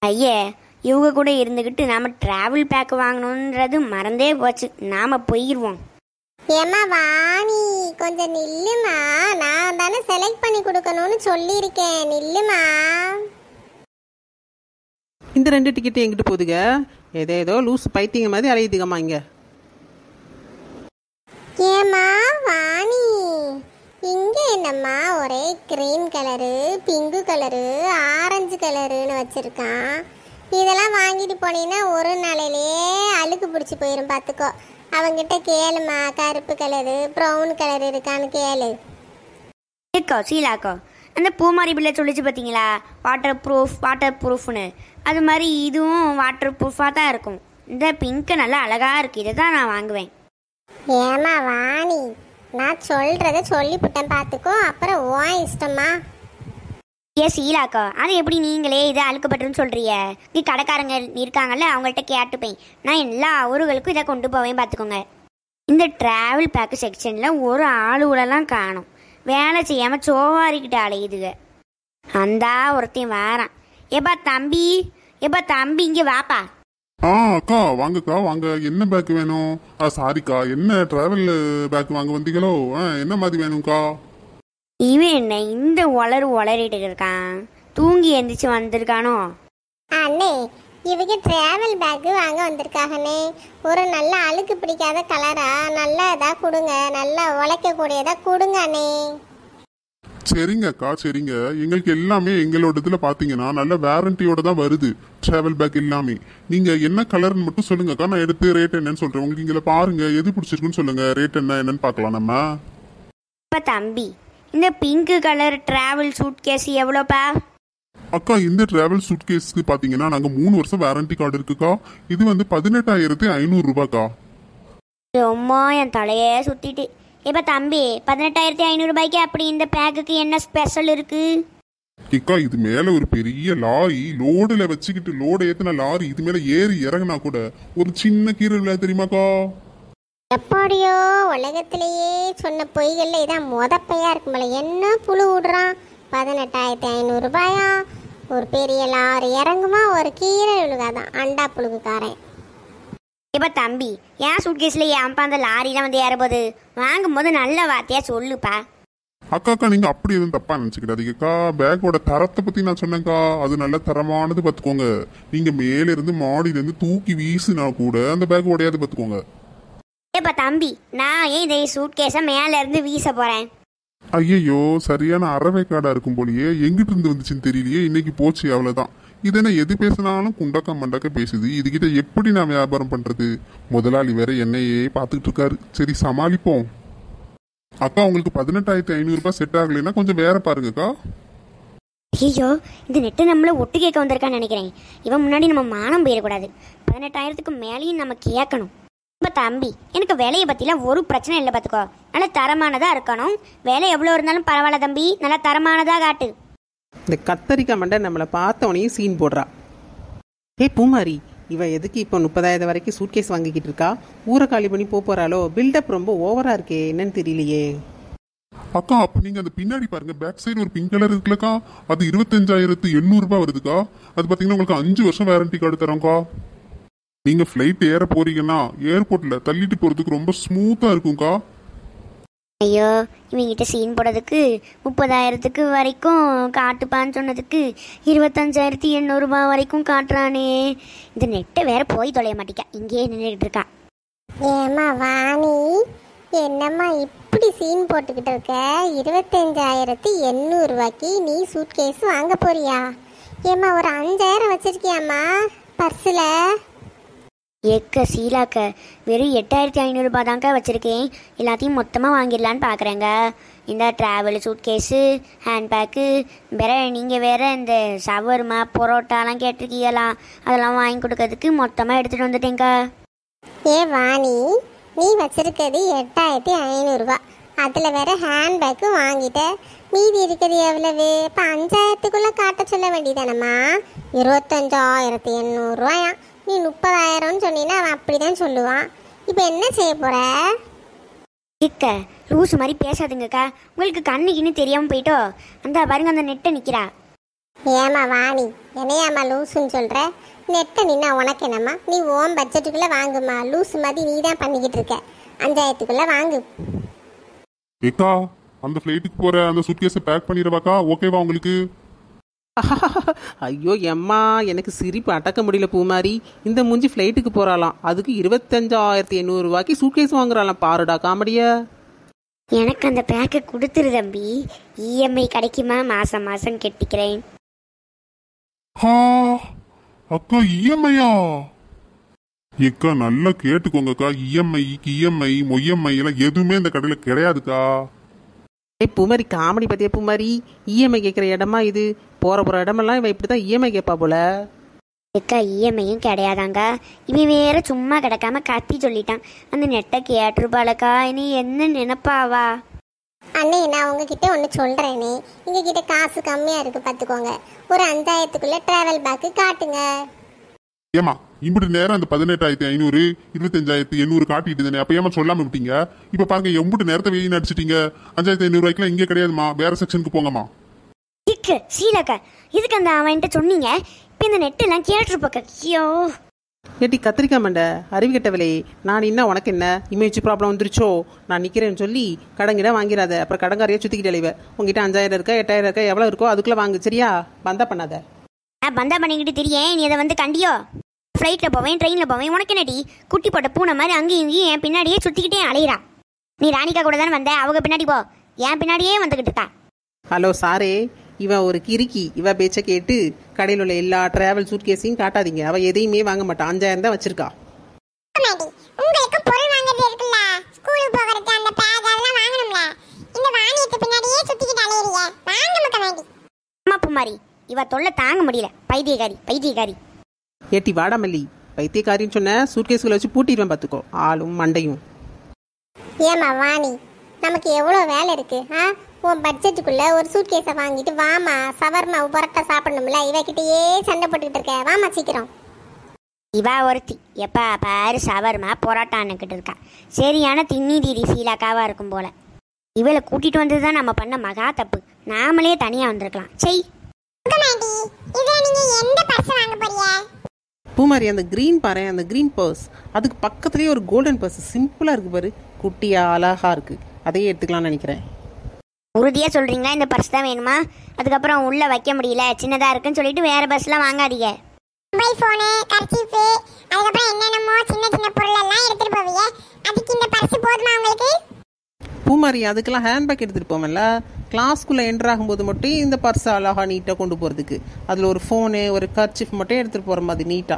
ஐயே இவங்க கூட இருந்துக்கிட்டு நாம டிராவல் பேக் வாங்கணுன்றது மறந்தே போச்சு நாம போயிடுவோம் ஏம்மா வாணி கொஞ்சம் நில்லுமா நான் தானே செலக்ட் பண்ணி கொடுக்கணும்னு சொல்லியிருக்கேன் நில்லுமா இந்த ரெண்டு டிக்கெட் எங்கிட்டு போகுதுங்க ஏதோ ஏதோ லூஸ் பைத்தியம் மாதிரி அலையுதுங்கம்மா இங்கே ஏம்மா வாணி இங்க என்னம்மா ஒரே green colour pink colour orange கலருன்னு வச்சிருக்கான் இதெல்லாம் வாங்கிட்டு போனீங்கன்னா ஒரு நாளையிலேயே அழுக்கு பிடிச்சி போயிடும் பார்த்துக்கோ அவங்கிட்ட கேளுமா கருப்பு கலரு ப்ரௌன் கலர் இருக்கான்னு கேளு ஏக்கோ சீலாக்கோ அந்த பூமாரி பிள்ளை சொல்லிச்சு பார்த்தீங்களா வாட்டர் ப்ரூஃப் வாட்டர் ப்ரூஃப்னு அது மாதிரி இதுவும் வாட்டர் ப்ரூஃபாக தான் இருக்கும் இந்த பிங்க்கு நல்லா அழகாக இருக்குது இதை தான் நான் வாங்குவேன் ஏம்மா வாணி நான் சொல்றத சொல்லிவிட்டேன் பார்த்துக்கோ அப்புறம் உன் இஷ்டமா ஏ சீலாக்கா அது எப்படி நீங்களே இது அழுக்கப்பட்டுன்னு சொல்றிய நீ கடைக்காரங்க இருக்காங்கல்ல அவங்கள்ட்ட கேட்டுப்பேன் நான் எல்லா ஊர்களுக்கும் இதை கொண்டு போவேன் பார்த்துக்கோங்க இந்த டிராவல் பேக்கு செக்ஷனில் ஒரு ஆளுகளெல்லாம் காணும் வேலை செய்யாமல் சோவாரிக்கிட்ட அலையுதுக அந்தா ஒருத்தையும் வாரான் ஏப்பா தம்பி ஏப்பா தம்பி இங்கே வாப்பா ஆ அக்கா வாங்கக்கா வாங்க என்ன பேக் வேணும் ஆ சாரிக்கா என்ன டிராவல் பேக் வாங்க வந்தீங்களோ ஆ என்ன மாதிரி வேணும்க்கா இவன் என்ன இந்த உளறு உளறிட்டு இருக்கான் தூங்கி எந்திரிச்சு வந்திருக்கானோ அண்ணே இவங்க டிராவல் பேக்கு வாங்க வந்திருக்காங்கண்ணே ஒரு நல்ல அழுக்கு பிடிக்காத கலரா நல்லா இதா கொடுங்க நல்லா உழைக்கக்கூடியதா கொடுங்க அண்ணே சரிங்க அக்கா சரிங்க எங்களுக்கு எல்லாமே எங்களோட இதுல பாத்தீங்கன்னா நல்ல வாரண்டியோட தான் வருது டிராவல் பேக் எல்லாமே நீங்க என்ன கலர்னு மட்டும் சொல்லுங்க அக்கா நான் எடுத்து ரேட் என்னன்னு சொல்றேன் உங்களுக்கு இங்க பாருங்க எது பிடிச்சிருக்குன்னு சொல்லுங்க ரேட் என்ன என்னன்னு பார்க்கலாம் நம்ம இப்போ தம்பி இந்த pink colour travel suitcase எவ்வளோப்பா அக்கா இந்த டிராவல் சூட்கேஸ்க்கு பாத்தீங்கன்னா நாங்க மூணு வருஷம் வாரண்டி கார்டு இருக்குக்கா இது வந்து பதினெட்டாயிரத்தி ஐநூறு ரூபாய்க்கா ரொம்ப என் தலையே சுத்திட்டு இப்போ தம்பி பதினெட்டாயிரத்தி ஐநூறுபாய்க்கு அப்படி இந்த பேக்குக்கு என்ன ஸ்பெஷல் இருக்கு இக்கா இது மேல ஒரு பெரிய லாரி லோடுல வச்சுக்கிட்டு லோடு ஏத்துன லாரி இது மேல ஏறி இறங்குனா கூட ஒரு சின்ன கீரை விழா தெரியுமாக்கா எப்படியோ உலகத்திலேயே சொன்ன பொய்கள்ல இதான் மொதப்பையா இருக்கும்போல என்ன புழு விடுறான் பதினெட்டாயிரத்தி ஐநூறு ரூபாயா ஒரு பெரிய லாரி இறங்குமா ஒரு கீரை விழுகாதான் அண்டா புழுகுக்காரன் இப்போ தம்பி ஏன் சூட் கேஸில் ஏன்ப்பா அந்த லாரிலாம் வந்து ஏறபோது வாங்கும்போது நல்ல வார்த்தையா சொல்லுப்பா அக்கா அக்கா நீங்க அப்படி எதுவும் தப்பா நினைச்சுக்கிடாதீங்கக்கா பேக்கோட தரத்தை பத்தி நான் சொன்னேன்க்கா அது நல்ல தரமானது பாத்துக்கோங்க நீங்க மேல இருந்து மாடியில இருந்து தூக்கி வீசுனா கூட அந்த பேக் உடையாது பாத்துக்கோங்க இப்போ தம்பி நான் ஏன் இதை சூட் கேஸை மேலே இருந்து வீச போகிறேன் ஐயையோ சரியான அறவை காடா இருக்கும் போலயே எங்கிட்டு இருந்து வந்துச்சுன்னு தெரியலையே இன்னைக்கு போச்சு அவ்வளவுதான் இது என்ன எது பேசினாலும் குண்டக்க மண்டக்க பேசுது இதுகிட்ட எப்படி நான் வியாபாரம் பண்றது முதலாளி வேற என்னையே பார்த்துக்கிட்டு இருக்காரு சரி சமாளிப்போம் அக்கா உங்களுக்கு பதினெட்டாயிரத்தி ஐநூறு ரூபாய் செட் ஆகலைன்னா கொஞ்சம் வேற பாருங்கக்கா ஐயோ இந்த நெட்டு நம்மள ஒட்டு கேட்க வந்திருக்கான்னு நினைக்கிறேன் இவன் முன்னாடி நம்ம மானம் போயிடக்கூடாது பதினெட்டாயிரத்துக்கு மேலேயும் நம்ம கேட்கணும் இப்போ தம்பி எனக்கு விலையை பற்றிலாம் ஒரு பிரச்சனை இல்லை பார்த்துக்கோ நல்லா தரமானதாக இருக்கணும் விலை எவ்வளோ இருந்தாலும் பரவாயில்ல தம்பி நல்லா தரமானதாக காட்டு இந்த கத்தரிக்காய் மண்டை நம்மளை பார்த்தவனையும் சீன் போடுறா ஏய் பூமாரி இவ எதுக்கு இப்போ முப்பதாயிரம் வரைக்கும் சூட்கேஸ் வாங்கிக்கிட்டு இருக்கா ஊரை காலி பண்ணி போக போறாளோ பில்டப் ரொம்ப ஓவரா இருக்கே என்னன்னு தெரியலையே அக்கா அப்ப நீங்க அந்த பின்னாடி பாருங்க பேக் சைடு ஒரு பிங்க் கலர் இருக்குல்லக்கா அது இருபத்தஞ்சாயிரத்து எண்ணூறு ரூபாய் வருதுக்கா அது பாத்தீங்கன்னா உங்களுக்கு அஞ்சு வருஷம் வாரண்டி கார்டு தரோம்க்கா நீங்க ஃபிளைட் ஏற போறீங்கன்னா ஏர்போர்ட்ல தள்ளிட்டு போறதுக்கு ரொம்ப ஸ்மூத்தா இருக்கும்க்கா ஐயோ இவங்கிட்ட சீன் போடுறதுக்கு முப்பதாயிரத்துக்கு வரைக்கும் காட்டுப்பான்னு சொன்னதுக்கு இருபத்தஞ்சாயிரத்தி எண்ணூறுபா வரைக்கும் காட்டுறானே இந்த நெட்டை வேற போய் தொலைய மாட்டேக்கா இங்கேயே நின்றுட்டு இருக்கா ஏம்மா வாணி என்னம்மா இப்படி சீன் போட்டுக்கிட்டு இருக்க இருபத்தஞ்சாயிரத்தி எண்ணூறு ரூபாய்க்கு நீ சூட்கேஸ் வாங்க போறியா ஏம்மா ஒரு அஞ்சாயிரம் வச்சிருக்கியாம்மா பர்ஸில் ஏக்க சீலாக்க வெறும் எட்டாயிரத்தி ஐநூறுரூபா தான்க்கா வச்சுருக்கேன் எல்லாத்தையும் மொத்தமாக வாங்கிடலான்னு பார்க்குறேங்க இந்த ட்ராவல் சூட் கேஸு ஹேண்ட்பேக்கு வேற நீங்கள் வேற இந்த ஷவர்மா பரோட்டாலாம் கேட்டிருக்கீங்களா அதெல்லாம் வாங்கி கொடுக்கறதுக்கு மொத்தமாக எடுத்துகிட்டு வந்துட்டேங்க்கா ஏ வாணி நீ வச்சிருக்கிறது எட்டாயிரத்தி ஐநூறுரூவா அதில் வேற ஹேண்ட்பேக்கு வாங்கிட்ட மீதி இருக்கிறது எவ்வளவு இப்போ அஞ்சாயிரத்துக்குள்ளே காட்ட சொல்ல வேண்டியதானம்மா இருபத்தஞ்சாயிரத்தி எண்ணூறுரூவாயா நீ முப்பதாயிரம்னு சொன்னீங்கன்னா அவன் அப்படி தான் சொல்லுவான் இப்போ என்ன செய்ய போற இக்க லூசு மாதிரி பேசாதுங்கக்கா உங்களுக்கு கண்ணு கிண்ணு தெரியாமல் போயிட்டோ அந்த பாருங்க அந்த நெட்டை நிற்கிறா ஏமா வாணி என்னையாம்மா லூசுன்னு சொல்ற நெட்டை நின்னா உனக்கு என்னம்மா நீ ஓம் பட்ஜெட்டுக்குள்ள வாங்குமா லூசு மாதிரி நீ தான் பண்ணிக்கிட்டு இருக்க அஞ்சாயிரத்துக்குள்ள வாங்கு ஏக்கா அந்த ஃப்ளைட்டுக்கு போற அந்த சுட்கேஸை பேக் பண்ணிடுவாக்கா ஓகேவா உங்களுக்கு ஐயோ எம்மா எனக்கு சிரிப்பு அடக்க முடியல பூமாரி இந்த மூஞ்சி ஃப்ளைட்டுக்கு போறாளாம் அதுக்கு இருபத்தஞ்சாயிரத்தி எண்ணூறுவாய்க்கு சூட்கேஸ் வாங்குறாளாம் பாருடா காமெடியா எனக்கு அந்த பேக்கை கொடுத்துரு தம்பி இஎம்ஐ கிடைக்குமா மாசம் மாசம் கெட்டிக்கிறேன் ஹா அக்கா இஎம்ஐயா ஏக்கா நல்லா கேட்டுக்கோங்கக்கா இஎம்ஐ இஎம்ஐ மொய்எம்ஐ எல்லாம் எதுவுமே இந்த கடையில கிடையாதுக்கா ஏய் பூமாரி காமெடி பத்தியா பூமாரி இஎம்ஐ கேட்குற இடமா இது போற போற இடமெல்லாம் இவன் இப்படி தான் இஎம்ஐ கேட்பா போல எக்கா இஎம்ஐயும் கிடையாதாங்க இவன் வேற சும்மா கிடக்காம கத்தி சொல்லிட்டான் அந்த நெட்டை கேட்டிருப்பாளக்கா இனி என்ன நினைப்பாவா அண்ணே நான் உங்ககிட்ட ஒன்று சொல்கிறேனே எங்ககிட்ட காசு கம்மியாக இருக்கு பார்த்துக்கோங்க ஒரு அஞ்சாயிரத்துக்குள்ள டிராவல் பேக்கு காட்டுங்க ஏமா இம்புட்டு நேரம் அந்த பதினெட்டாயிரத்தி ஐநூறு இருபத்தஞ்சாயிரத்தி எண்ணூறு காட்டிட்டு தானே அப்ப ஏமா சொல்லாம விட்டீங்க இப்ப பாருங்க எம்புட்டு நேரத்தை வெயில் அடிச்சிட்டீங்க அஞ்சாயிரத்தி ஐநூறு ரூபாய்க்குலாம் இங்கே கிடையாதுமா வேற செக்ஷனுக்கு போங்கம்மா இக்கு சீலாக்கா இதுக்கு அந்த அவன்கிட்ட சொன்னீங்க இப்போ இந்த நெட்டெல்லாம் கேட்டிருப்பாக்க ஐயோ ஏட்டி கத்திரிக்காய் மண்டை அறிவு கெட்டவளே நான் என்ன உனக்கு என்ன இமேஜ் ப்ராப்ளம் வந்துருச்சோ நான் நிற்கிறேன்னு சொல்லி கடங்கிட வாங்கிறாத அப்புறம் கடங்காரையே சுற்றிக்கிட்டு அழிவ உங்ககிட்ட அஞ்சாயிரம் இருக்கா எட்டாயிரம் இருக்கா எவ்வளோ இருக்கோ அதுக்குள்ளே வாங்கு சரியா பந்தா பண்ணாத நான் பந்தா பண்ணிக்கிட்டு தெரியேன் நீ அதை வந்து கண்டியோ ஃப்ளைட்டில் போவேன் ட்ரெயினில் போவேன் உனக்கு என்னடி குட்டி போட்ட பூனை மாதிரி அங்கேயும் இங்கேயும் என் பின்னாடியே சுற்றிக்கிட்டே அலையிறா நீ ராணிகா கூட தானே வந்த அவங்க பின்னாடி போ என் பின்னாடியே வந்துக்கிட்டு இருக்கா ஹலோ சாரே இவன் ஒரு கிறுக்கி இவ பேச்சை கேட்டு கடையில் உள்ள எல்லா டிராவல் சூட்கேஸையும் காட்டாதீங்க அவள் எதையுமே வாங்க மாட்டான் அஞ்சாயிரம் தான் வச்சிருக்கா மாட்டி உங்களுக்கு பொருள் வாங்குறது இருக்குல்ல ஸ்கூலுக்கு போகிறதுக்கு அந்த பேக் அதெல்லாம் வாங்கணும்ல இந்த வாணியத்து பின்னாடியே சுத்திக்கிட்டு அலையறிய வாங்க முக்க மாட்டி அம்மா பூமாரி இவ தொல்லை தாங்க முடியல பைத்தியக்காரி பைத்தியக்காரி ஏட்டி வாடாமல்லி பைத்தியக்காரின்னு சொன்ன சூட்கேஸ்களை வச்சு பூட்டிடுவேன் பார்த்துக்கோ ஆளும் மண்டையும் ஏமா வாணி நமக்கு எவ்வளோ வேலை இருக்கு ஆ உன் பட்ஜெட்டுக்குள்ள ஒரு சூட்கேஸை வாங்கிட்டு வாமா சவர்மா பரோட்டா சாப்பிடணும்ல இவகிட்டயே சண்டை போட்டுக்கிட்டு இருக்க வாமா சீக்கிரம் இவா ஒருத்தி எப்பா பாரு சவர்மா போராட்டான்னுக்கிட்டு இருக்கா சரியான திண்ணி தீரி சீலாக்காவா இருக்கும் போல இவளை கூட்டிட்டு வந்தது தான் நம்ம பண்ண மகா தப்பு நாமளே தனியா வந்திருக்கலாம் செய் மாட்டி இதுல நீங்க எந்த பர்ஸ் வாங்க போறீங்க பூமாரி அந்த க்ரீன் பாரு அந்த க்ரீன் பர்ஸ் அதுக்கு பக்கத்துலேயே ஒரு கோல்டன் பர்ஸ் சிம்பிளாக இருக்கு பாரு குட்டியா அழகா இருக்கு அதையே எடுத்துக்கலாம்னு நினைக்கிறேன் உறுதியா சொல்றீங்களா இந்த பர்ஸ் தான் வேணுமா அதுக்கப்புறம் உள்ள வைக்க முடியல சின்னதா இருக்குன்னு சொல்லிட்டு வேற பஸ்லாம் வாங்காதீங்க மொபைல் ஃபோனு கர்ச்சீஃபு அதுக்கப்புறம் என்னென்னமோ சின்ன சின்ன பொருள் எல்லாம் எடுத்துட்டு போவீங்க அதுக்கு இந்த பர்ஸ் போதுமா உங்களுக்கு பூமாரி அதுக்கெல்லாம் ஹேண்ட்பேக் எடுத்துகிட்டு போவோம்ல கிளாஸ்க்குள்ளே என்டர் ஆகும்போது மட்டும் இந்த பர்ஸ் அழகா நீட்டாக கொண்டு போகிறதுக்கு அதில் ஒரு ஃபோனு ஒரு கர்ச்சிஃப் மட்டும் எடுத்துகிட்டு போகிற மாதிரி நீட்டாக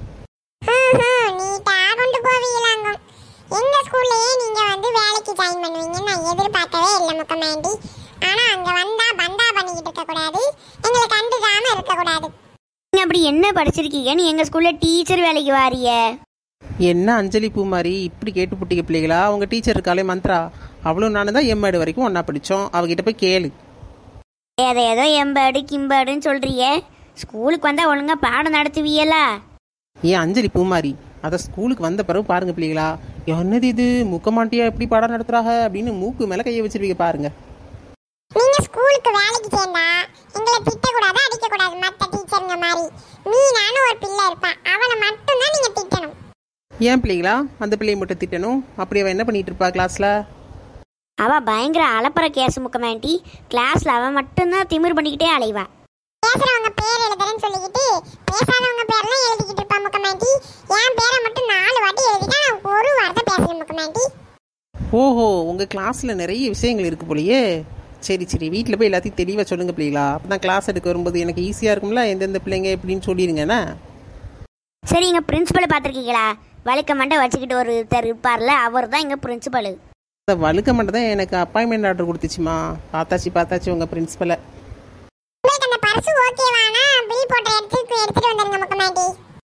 நீட்டா கொண்டு போவீங்களாங்க எங்க ஸ்கூல்லயே நீங்க வந்து வேலைக்கு ஜாயின் பண்ணுவீங்கன்னு நான் எதிர்பார்க்கவே இல்லை முக்கமாண்டி ஆனா அங்க வந்தா பந்தா பண்ணிக்கிட்டு இருக்க கூடாது எங்களை கண்டுக்காம இருக்க கூடாது நீங்க அப்படி என்ன படிச்சிருக்கீங்கன்னு எங்க ஸ்கூல்ல டீச்சர் வேலைக்கு வாரிய என்ன அஞ்சலி பூமாரி இப்படி கேட்டு புட்டிக்க பிள்ளைகளா அவங்க டீச்சர் இருக்காளே மந்த்ரா அவளும் நானும் தான் எம்ஏடு வரைக்கும் ஒன்றா படித்தோம் அவகிட்ட போய் கேளு ஏதோ ஏதோ எம்பேடு கிம்பேடுன்னு சொல்றியே ஸ்கூலுக்கு வந்தா ஒழுங்கா பாடம் நடத்துவியலா ஏன் அஞ்சலி பூமாரி அதை ஸ்கூலுக்கு வந்த பிறகு பாருங்க பிள்ளைகளா என்னது இது முக்கமாட்டியா எப்படி பாடம் நடத்துறாங்க அப்படின்னு மூக்கு மேலே கையை வச்சிருவீங்க பாருங்க நீங்க ஸ்கூலுக்கு வேலைக்கு சேர்ந்தா எங்களை திட்டக்கூடாது அடிக்கக்கூடாது மத்த டீச்சருங்க மாதிரி நீ நானும் ஒரு பிள்ளை இருப்பேன் அவனை மட்டும்தான் நீங்க திட்டணும் ஏன் பிள்ளைகளா அந்த பிள்ளையை மட்டும் திட்டணும் அப்படி அவன் என்ன பண்ணிட்டு இருப்பா கிளாஸில் அவ பயங்கர அலப்பற கேஸ் முக்கமாண்டி கிளாஸ்ல அவ மட்டும்தான் திமிர் பண்ணிக்கிட்டே அலைவா பேசுறவங்க பேர் எழுதுறேன்னு சொல்லிக்கிட்டு பேசாதவங்க பேர்லாம் எழுதிக்கிட்டு இருப்பா முக்கமாண்டி என் பேரை மட்டும் நாலு வாட்டி எழுதிட்டா நான் ஒரு வார்த்தை பேசணும் முக்கமாண்டி ஓஹோ உங்கள் கிளாஸில் நிறைய விஷயங்கள் இருக்கு போலயே சரி சரி வீட்டில் போய் எல்லாத்தையும் தெளிவாக சொல்லுங்க பிள்ளைகளா அப்போ தான் கிளாஸ் எடுக்க வரும்போது எனக்கு ஈஸியாக இருக்கும்ல எந்தெந்த பிள்ளைங்க எப்படின்னு சொல்லிடுங்கண்ணா சரி இங்க பிரின்சிபலை பார்த்துருக்கீங்களா வழுக்க மண்டை வச்சுக்கிட்டு ஒருத்தர் இருப்பார்ல அவர் தான் இங்க பிரின்சிபல் இந்த வழுக்க மட்டும் தான் எனக்கு அப்பாயின்மெண்ட் ஆர்டர் கொடுத்துச்சுமா பார்த்தாச்சு பார்த்தாச்சு உங்கள் பிரின்ஸிபலை உங்களுக்கு அந்த பர்ஸ் ஓகேவானா பில் போட்ட இடத்துக்கு எடுத்துட்டு வந்துருங்க முக்கமாண்டி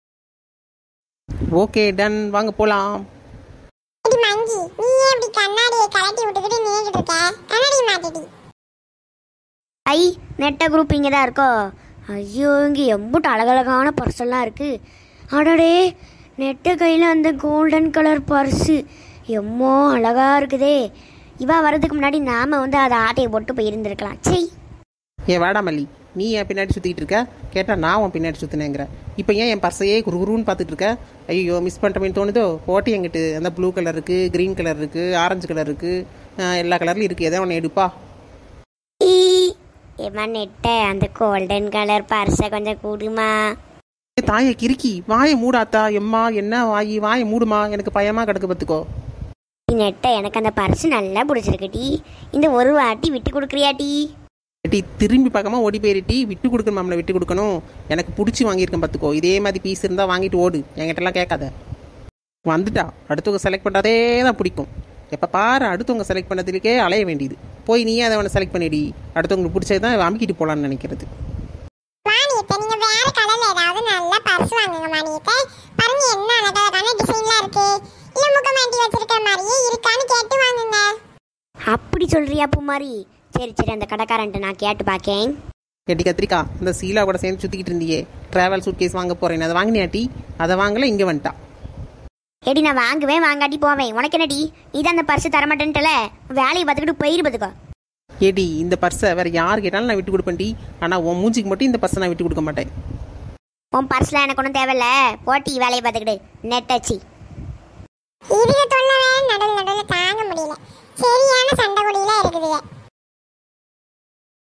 ஓகே டன் வாங்க போகலாம் இது மங்கி நீ ஏன் இப்படி கண்ணாடியை கலட்டி விட்டுக்கிட்டு நின்றுட்டு இருக்க கண்ணாடி மாட்டிடி ஐ நெட்ட குரூப் இங்கே தான் இருக்கோ ஐயோ இங்கே எம்புட்டு அழகழகான பர்ஸெல்லாம் இருக்கு அடடே நெட்ட கையில் அந்த கோல்டன் கலர் பர்ஸு எம்மோ அழகா இருக்குதே இவா வர்றதுக்கு முன்னாடி நாம வந்து அதை ஆட்டையை போட்டு போயிருந்திருக்கலாம் சரி ஏ வாடாமல்லி நீ என் பின்னாடி சுற்றிக்கிட்டு இருக்க கேட்டால் நான் உன் பின்னாடி சுற்றினேங்கிற இப்போ ஏன் என் பர்ஸையே குறுகுருன்னு பார்த்துட்டு இருக்க ஐயோ மிஸ் பண்ணிட்டோமேன்னு தோணுதோ போட்டி எங்கிட்டு அந்த ப்ளூ கலர் இருக்குது க்ரீன் கலர் இருக்குது ஆரஞ்சு கலர் இருக்குது எல்லா கலர்லையும் இருக்குது எதோ ஒன்று எடுப்பா ஈ ஏமா நெட்ட அந்த கோல்டன் கலர் பர்ஸை கொஞ்சம் கூடுமா ஏ தாயை கிறுக்கி வாயை மூடாத்தா எம்மா என்ன வாயி வாயை மூடுமா எனக்கு பயமாக கிடக்கு பார்த்துக்கோ நெட்ட எனக்கு அந்த பர்ஸ் நல்லா பிடிச்சிருக்கு டி இந்த ஒரு வாட்டி விட்டு கொடுக்குறியா டி டி திரும்பி பார்க்காம ஓடி போயிட்டு விட்டு கொடுக்கணும் நம்மளை விட்டு கொடுக்கணும் எனக்கு பிடிச்சி வாங்கியிருக்கேன் பார்த்துக்கோ இதே மாதிரி பீஸ் இருந்தால் வாங்கிட்டு ஓடு என்கிட்டலாம் கேட்காத வந்துட்டா அடுத்தவங்க செலக்ட் பண்ணுறதே தான் பிடிக்கும் எப்போ பாரு அடுத்தவங்க செலக்ட் பண்ணதுக்கே அலைய வேண்டியது போய் நீயே அதை அவனை செலக்ட் பண்ணிடி அடுத்தவங்களுக்கு பிடிச்சது தான் அமுக்கிட்டு போகலான்னு நினைக்கிறது வாணி இப்ப நீங்க வேற கலர்ல ஏதாவது நல்ல பர்ஸ் வாங்குங்க வாணிகிட்ட பாருங்க என்ன அழகழகான டிசைன்லாம் இருக்கு இல்ல முகமாண்டி வச்சிருக்க மாதிரியே இருக்கான்னு கேட்டு வாங்குங்க அப்படி சொல்றியா பூமாரி சரி சரி அந்த கடைக்காரன்ட்ட நான் கேட்டு பார்க்கேன் எட்டி கத்திரிக்கா இந்த சீலா கூட சேர்ந்து சுற்றிக்கிட்டு இருந்தியே ட்ராவல் சூட் கேஸ் வாங்க போகிறேன் அதை வாங்கினியாட்டி அதை வாங்கல இங்கே வந்துட்டா எடி நான் வாங்குவேன் வாங்காட்டி போவேன் உனக்கு என்னடி நீ தான் அந்த பர்ஸ் தரமாட்டேன்ட்டல வேலையை பார்த்துக்கிட்டு போயிரு பார்த்துக்கோ ஏடி இந்த பர்ஸை வேறு யார் கேட்டாலும் நான் விட்டு கொடுப்பேன்டி ஆனால் உன் மூஞ்சிக்கு மட்டும் இந்த பர்ஸை நான் விட்டு கொடுக்க மாட்டேன் உன் பர்ஸ்லாம் எனக்கு ஒன்றும் தேவையில்ல போட்டி வேலையை பார்த்துக்கிட்டு நெட்டச்சி